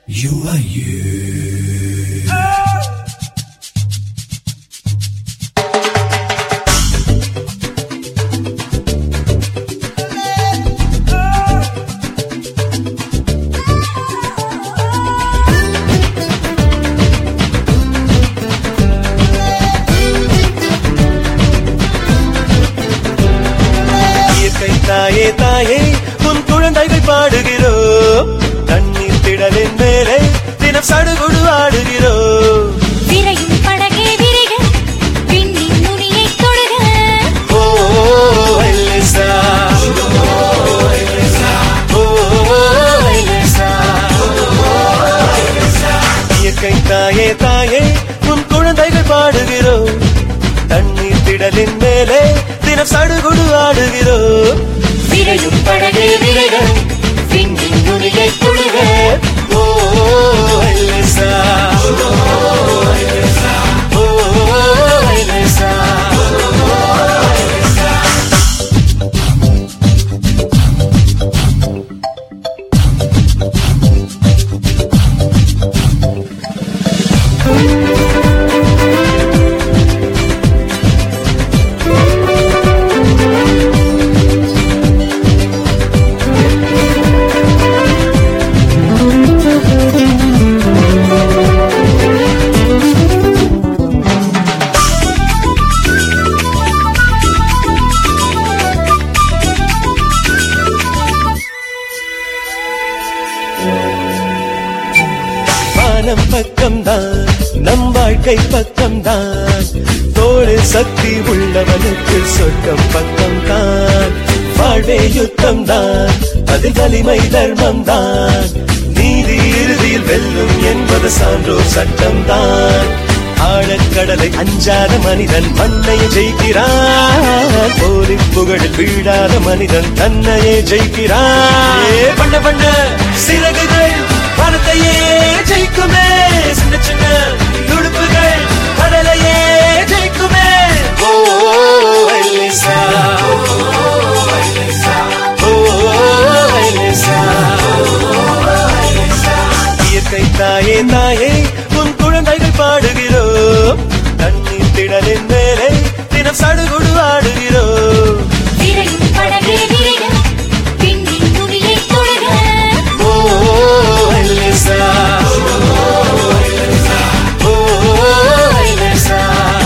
You are you. இயற்கை தாயே தாயே உன் குழந்தைகள் பாடுகிறோம் தண்ணீர் திடலின் மேலே தினம் சடுகுடு ஆடுகிறோம் விரையும் படகே விரைக விண்ணின் நுனியை தொடுக ஓ எல்லிசா ஓ எல்லிசா இயற்கை தாயே தாயே உன் குழந்தைகள் பாடுகிறோம் தண்ணீர் திடலின் மேலே தினம் சடுகுடு ஆடுகிறோம் விரையும் படகே விரைக விண்ணின் நுனியை தொடுக ஓ எல்லிசா ஓ எல்லிசா வானம் பக்கம்தான் நம் வாழ்க்கை பக்கம்தான் தோடு சக்தி உள்ளவனுக்கு சொர்க்கம் பக்கம்தான் வாழ்வே யுத்தம் தான் அதில் வலிமை தர்மம் தான் நீதி இறுதியில் வெல்லும் என்பது சான்றோர் சட்டம் தான் ஆழக்கடலை அஞ்சாத மனிதன் மண்ணையை ஜெயிக்கிறான் போரின் புகழில் வீழாத மனிதன் தன்னையே ஜெயிக்கிறான் ஏ, பண்ண பண்ண சிறகுகள் பணத்தையே ஜெயிக்குமே சின்ன சின்ன துடுப்புகள் கடலையே ஜெயிக்குமே ஓ எலிசா ஓ எலிசா இயற்கை தாயே தாயே உன் குழந்தைகள் பாடுகிறோம் தண்ணீர் திடலின் மேலே தினம் சடுகுடு ஆடுகிறோம் விரையும் படகே விரைக விண்ணின் நுனியை தொடுக ஓ எலிசா ஓ எலிசா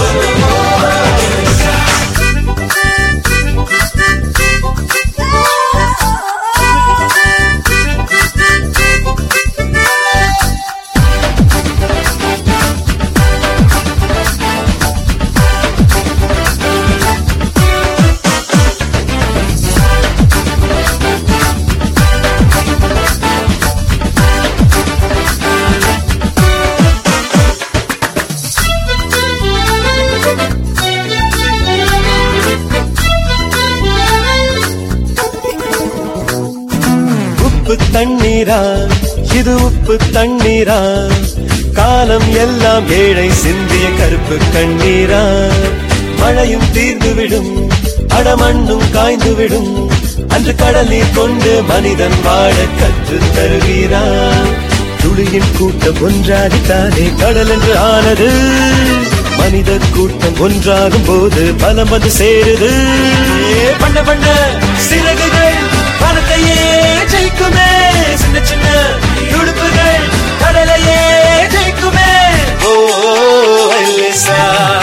உப்பு தண்ணீரா இது உப்பு தண்ணீரா காலம் எல்லாம் ஏழை சிந்திய கருப்பு கண்ணீரா மழையும் தீர்ந்துவிடும் அடமண்ணும் காய்ந்துவிடும் அன்று கடல் நீர் கொண்டு மனிதன் வாழ கற்று தருகிறான் துளியின் கூட்டம் ஒன்றாகித்தானே கடல் என்று ஆனது மனித கூட்டம் ஒன்றாகும் போது பலம் வந்து சேருது ஏ, பண்ண பண்ண சிறகுகள் பணத்தையே ஜெயிக்குமே சின்ன சின்ன துடுப்புகள் கடலையே ஜெயிக்குமே ஓ எலிசா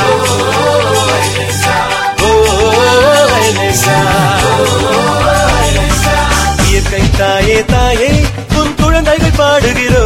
ஓ எலிசா இயற்கை தாயே தாயே உன் குழந்தைகள் பாடுகிறோம்